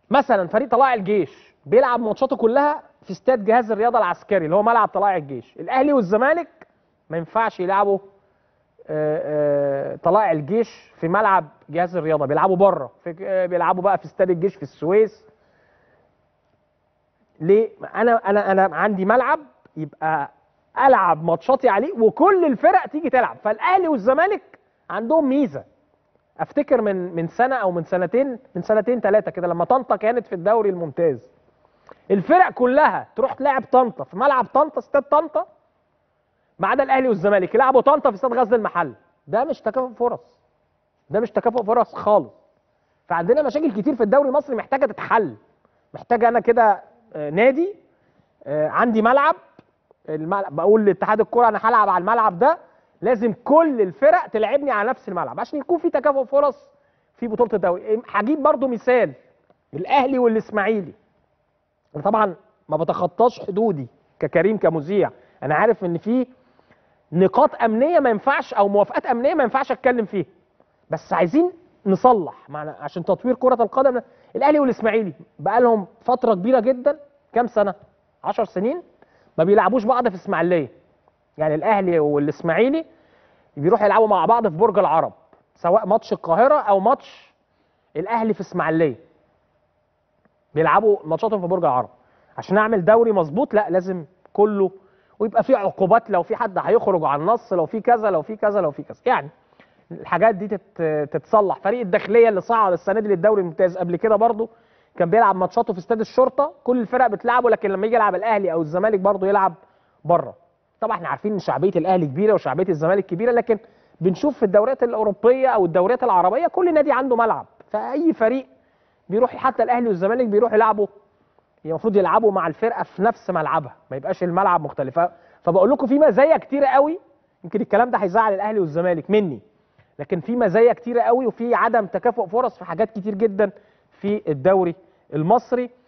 مثلا فريق طلائع الجيش بيلعب ماتشاته كلها في استاد جهاز الرياضه العسكري اللي هو ملعب طلائع الجيش الاهلي والزمالك ما ينفعش يلعبوا آه، آه، طلائع الجيش في ملعب جهاز الرياضه بيلعبوا بره في آه، بيلعبوا بقى في استاد الجيش في السويس ليه انا انا انا عندي ملعب يبقى العب ماتشاتي عليه وكل الفرق تيجي تلعب فالاهلي والزمالك عندهم ميزه افتكر من من سنه او من سنتين من سنتين ثلاثه كده لما طنطا كانت في الدوري الممتاز الفرق كلها تروح تلعب طنطا في ملعب طنطا استاد طنطا ما عدا الاهلي والزمالك يلعبوا طنطا في استاد غزل المحل ده مش تكافؤ فرص ده مش تكافؤ فرص خالص فعندنا مشاكل كتير في الدوري المصري محتاجه تتحل محتاجه انا كده آه، نادي آه، عندي ملعب الملعب بقول لاتحاد الكره انا هلعب على الملعب ده لازم كل الفرق تلعبني على نفس الملعب عشان يكون في تكافؤ فرص في بطوله الدوري إيه، هجيب برضو مثال الاهلي والاسماعيلي انا طبعا ما بتخطاش حدودي ككريم كمذيع انا عارف ان في نقاط امنيه ما ينفعش او موافقات امنيه ما ينفعش اتكلم فيها بس عايزين نصلح معنا عشان تطوير كره القدم الاهلي والاسماعيلي بقى لهم فتره كبيره جدا كام سنه 10 سنين ما بيلعبوش بعض في اسماعيليه يعني الاهلي والاسماعيلي بيروحوا يلعبوا مع بعض في برج العرب سواء ماتش القاهره او ماتش الاهلي في اسماعيليه بيلعبوا ماتشاتهم في برج العرب عشان اعمل دوري مظبوط لا لازم كله ويبقى في عقوبات لو في حد هيخرج عن النص لو في كذا لو في كذا لو في كذا يعني الحاجات دي تت- تتصلح فريق الداخليه اللي صعد السنه دي للدوري الممتاز قبل كده برضو كان بيلعب ماتشاته في استاد الشرطه كل الفرق بتلعبه لكن لما يجي يلعب الاهلي او الزمالك برضو يلعب بره طبعا احنا عارفين ان شعبيه الاهلي كبيره وشعبيه الزمالك كبيره لكن بنشوف في الدوريات الاوروبيه او الدوريات العربيه كل نادي عنده ملعب فاي فريق بيروح حتى الاهلي والزمالك بيروح يلعبوا المفروض يلعبوا مع الفرقه في نفس ملعبها ما يبقاش الملعب مختلف ف- فبقول لكم في مزايا كتيره قوي يمكن الكلام ده هيزعل الاهلي والزمالك مني لكن في مزايا كتيره قوي وفي عدم تكافؤ فرص في حاجات كتير جدا في الدوري المصري